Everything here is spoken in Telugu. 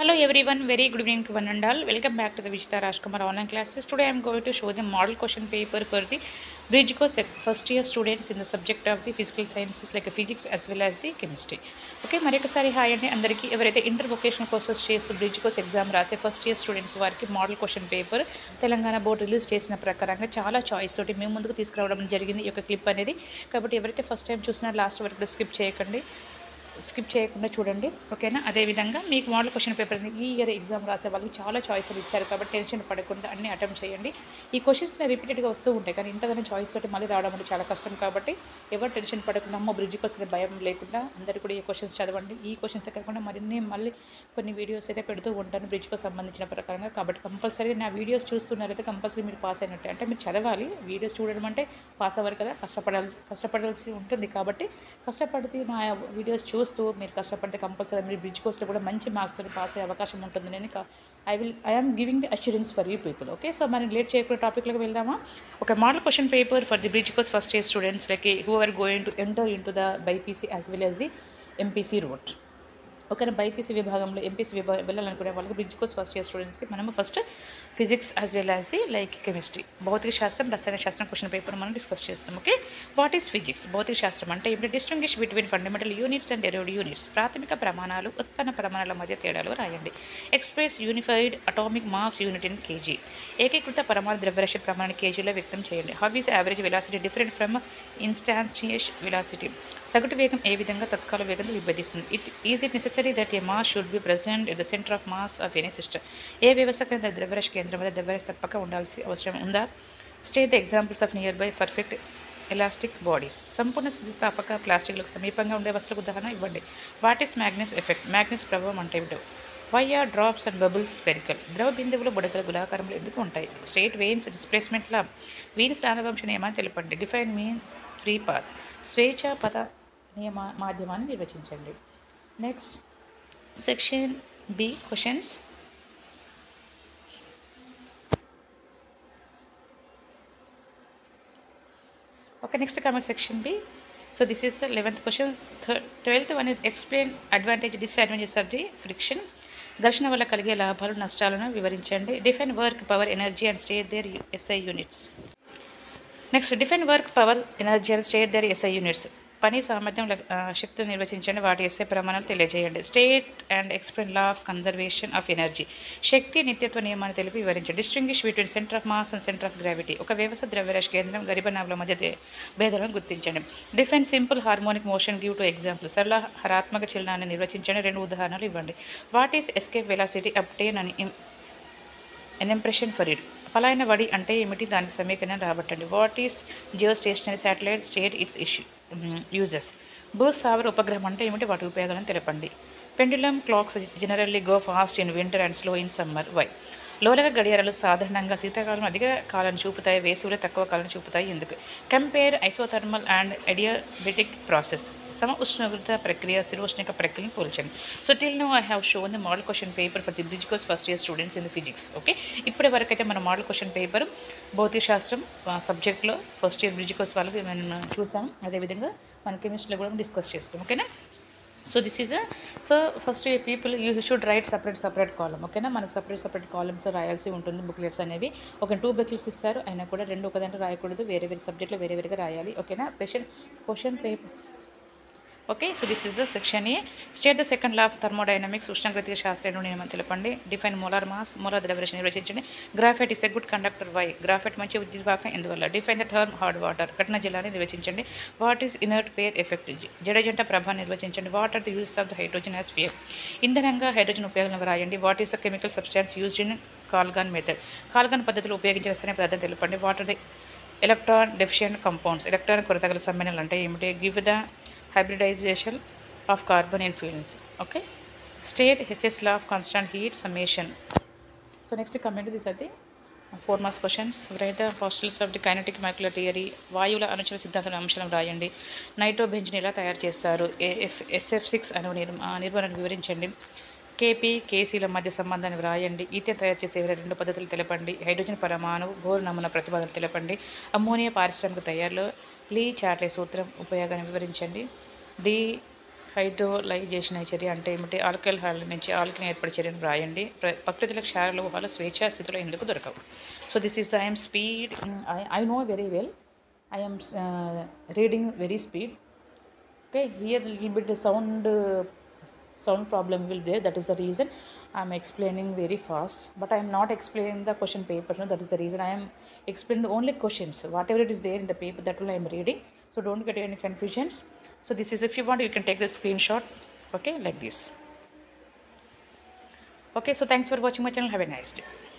Hello everyone, very good evening to one and all. Welcome back to the Vijita Rajkumar online classes. Today I am going to show the model question paper for the Bridge Course first year students in the subject of the physical sciences like physics as well as the chemistry. Okay మరొకసారి హాయ్ అండి అందరికీ ఎవరైతే ఇంటర్ వొకేషనల్ కోర్సెస్ చేస్తూ బ్రిడ్జ్ కోర్స్ ఎగ్జామ్ రాసే ఫస్ట్ ఇయర్ స్టూడెంట్స్ వారికి model question paper Telangana board release చేసిన ప్రకారంగా చాలా చాయిస్ తోటి మేము ముందుకు తీసుకురావడం జరిగింది ఈ యొక్క క్లిప్ అనేది కాబట్టి ఎవరైతే ఫస్ట్ టైం చూసినా లాస్ట్ వరకు స్కిప్ చేయకండి స్కిప్ చేయకుండా చూడండి ఓకేనా అదేవిధంగా మీకు మోడల్ క్వశ్చన్ పేపర్ అనేది ఈ ఇయర్ ఎగ్జామ్ రాసే వాళ్ళకి చాలా చాయిస్లు ఇచ్చారు కాబట్టి టెన్షన్ పడకుండా అన్ని అటెంప్ట్ చేయండి ఈ క్వశ్చన్స్ రిపీటెడ్గా వస్తూ ఉంటాయి కానీ ఇంతగానో చాయిస్ తోటి మళ్ళీ రావడం అంటే చాలా కష్టం కాబట్టి ఎవరు టెన్షన్ పడకుండా అమ్మో బ్రిడ్జ్ కోసం భయం లేకుండా అందరు కూడా ఈ క్వశ్చన్స్ చదవండి ఈ క్వశ్చన్స్ కాకుండా మరిన్ని మళ్ళీ కొన్ని వీడియోస్ అయితే పెడుతూ ఉంటాను బ్రిడ్జ్కు సంబంధించిన ప్రకారంగా కాబట్టి కంపల్సరీ నా వీడియోస్ చూస్తున్నారైతే కంపల్సరీ మీరు పాస్ అయినట్టే అంటే మీరు చదవాలి వీడియోస్ చూడడం అంటే పాస్ అవ్వరు కదా కష్టపడాల్సి కష్టపడాల్సి ఉంటుంది కాబట్టి కష్టపడితే నా వీడియోస్ చూస్తూ మీరు కష్టపడితే కంపల్సరీ మీరు బ్రిడ్జ్ కోర్స్లో కూడా మంచి మార్క్స్ పాస్ అయ్యే అవకాశం ఉంటుంది నేను I will I'm giving the assurance for you people okay so మనం లేట్ చేయకుండా టాపిక్లోకి వెళ్దామా ఒక model question paper for the bridge course first year students like who are going to enter in to the BiPC as well as the MPC road ఒకవేళ బైపీసీ విభాగంలో ఎంపీసీ విభాగం వెళ్ళాలనుకునే వాళ్ళకి బ్రిడ్జ్ కోర్స్ ఫస్ట్ ఇయర్ స్టూడెంట్స్కి మనము first physics as well as the like chemistry భౌతిక శాస్త్రం రసాయన శాస్త్రం క్వశ్చన్ పేపర్ మనం డిస్కస్ చేస్తాం ఓకే వాట్ ఈస్ ఫిజిక్స్ భౌతిక శాస్త్రం అంటే ఇప్పుడు distinguish between fundamental units and derived units ప్రాథమిక ప్రమాణాలు ఉత్పన్న ప్రమాణాల మధ్య తేడాలు రాయండి express unified atomic mass unit in KG ఏకీకృత పరమాణు ద్రవ్యరాశి ప్రమాణాన్ని కేజీలో వ్యక్తం చేయండి how is average velocity different from instantaneous velocity సగటు వేగం ఏ విధంగా తత్కాల వేగంతో విభజిస్తుంది it is it necessary that a mass should be present at the centre of mass of any system ఏ వ్యవస్థకైనా ద్రవ్యరాశి కేంద్రం వద్ద ద్రవ్యరాశి తప్పక ఉండాల్సి అవసరం ఉందా state the examples of near by perfect elastic bodies సంపూర్ణ స్థితిస్థాపక ప్లాస్టిక్లకు సమీపంగా ఉండే వస్తువులకు ఉదాహరణ ఇవ్వండి what is Magnus effect Magnus ప్రభావం అంటే ఏమిటో why are drops and bubbles spherical ద్రవ బిందువులు బుడగల గులాకారంలో ఎందుకు ఉంటాయి state Wien's displacement law Wien's రానవంశ నియమాన్ని తెలపండి డిఫైన్ మీన్ ఫ్రీ పాత్ స్వేచ్ఛ పద నియమ మాధ్యమాన్ని నిర్వచించండి next section B questions Okay, next comment section B. So this is the 11th question. Third, 12th one is explain advantage, disadvantages of the friction. ఘర్షణ వల్ల కలిగే లాభాలు నష్టాలను వివరించండి define work power energy and state their SI units next define work power energy and state their SI units పని సామర్థ్యం లెక్క- ఆ, శక్తిని నిర్వచించండి వాటి ఎస్ఐ ప్రమాణాలు తెలియజేయండి state and explain law of conservation of energy శక్తి నిత్యత్వ నియమాన్ని తెలిపి వివరించండి distinguish between centre of mass and centre of gravity ఒక వ్యవస్థ ద్రవ్యరాశి కేంద్రం గరిబనాభుల మధ్య దే- భేదాలను గుర్తించండి define simple harmonic motion give to example సరళ హరాత్మక చలనాన్ని నిర్వచించండి రెండు ఉదాహరణలు ఇవ్వండి వాట్ ఈస్ ఎస్కేప్ వెలాసిటీ అప్టేన్ అని ఎన్ ఇంప్రెషన్ ఫర్ ఇట్ పలాయన వడి అంటే ఏమిటి దానికి సమీకరణ రాబట్టండి what is Jio stationery satellite state its issue uses భూస్థావర ఉపగ్రహం అంటే ఏమిటి వాటి ఉపయోగాలను తెలపండి pendulum clocks generally go fast in winter and slow in summer why లోలక గడియారాలు సాధారణంగా శీతాకాలం అధిక కాలం చూపుతాయి వేసవిలో తక్కువ కాలం చూపుతాయి ఎందుకు compare isothermal and adiabatic process సమ ఉష్ణోగ్రత ప్రక్రియ శిరోష్ణిక ప్రక్రియను పోల్చండి so till now I have shown the model question paper for the bridge course first year students in the physics okay ఇప్పటి వరకు అయితే మన మోడల్ క్వశ్చన్ పేపర్ భౌతిక శాస్త్రం సబ్జెక్ట్లో ఫస్ట్ ఇయర్ బ్రిడ్జ్ కోర్స్ వాళ్ళకి మనం చూసాం అదేవిధంగా మన కెమిస్ట్రీలో కూడా డిస్కస్ చేస్తాం ఓకేనా so this is so first ఈ people you should write separate separate కాలం ఓకేనా మనకు సపరేట్ సపరేట్ కాలమ్స్ రాయాల్సి ఉంటుంది బుక్లెట్స్ అనేవి ఒక టూ బుక్లెట్స్ ఇస్తారు అయినా కూడా రెండు ఒక దాంట్లో రాయకూడదు వేరే వేరే సబ్జెక్ట్లో వేరే వేరేగా రాయాలి ఓకేనా question question paper okay so this is the section A state the second law of thermodynamics ఉష్ణగతిక శాస్త్రం నియమం తెలపండి డిఫైన్ మోలార్ మాస్ మోలార్ ద్రవ్యరాశి నిర్వచించండి graphite is a good conductor why graphite మంచి ఉద్దివాకం ఎందువల్ల define the term hard water కఠిన జలాన్ని నిర్వచించండి what is inert pair effect జడజంట ప్రభావం నిర్వచించండి what are the uses of the hydrogen as fuel ఇంధనంగా హైడ్రోజన్ ఉపయోగం రాయండి what is the chemical substance used in Calgon method Calgon పద్ధతిలో ఉపయోగించిన రసాయన పదార్థం తెలపండి what are the electron deficient compounds electron కొరత గల సమ్మేళనాలు అంటే ఏమిటి give the hybridization of carbon in fuels okay state Hess's law of constant heat summation so next comment this అది four marks questions right the hostels of the kinetic molecular theory వాయువుల అనుచర సిద్ధాంతం అంశాలను రాయండి నైట్రో బెంజ్ని ఎలా తయారు చేస్తారు ఏఎఫ్ ఎస్ఎఫ్ సిక్స్ అను నిర్మా నిర్మాణాన్ని వివరించండి కేపీ కేసీల మధ్య సంబంధాన్ని వ్రాయండి ఈథెన్ తయారు చేసే రెండు పద్ధతులు తెలపండి హైడ్రోజన్ పరమాణువు బోర్ నమూనా ప్రతిపాదన తెలపండి అమ్మోనియా పారిశ్రామిక తయారీలో లీ చాట్లే సూత్రం ఉపయోగాన్ని వివరించండి డి హైడ్రోలైజేషన్ చర్య అంటే ఏమిటి ఆల్కల్ హాల్ నుంచి ఆల్కిన్ ఏర్పడే చర్యను వ్రాయండి ప్ర- ప్రకృతిలో క్షార లోహాలు స్వేచ్ఛా స్థితిలో ఎందుకు దొరకవు so this is I'm speed I know very well I'm reading very speed okay here little bit the sound uh, sound problem will there that is the reason i'm explaining very fast but i am not explaining the question paper no that is the reason i am explaining the only questions whatever it is there in the paper that will i am reading so don't get any confusions so this is if you want you can take the screenshot okay like this okay so thanks for watching my channel have a nice day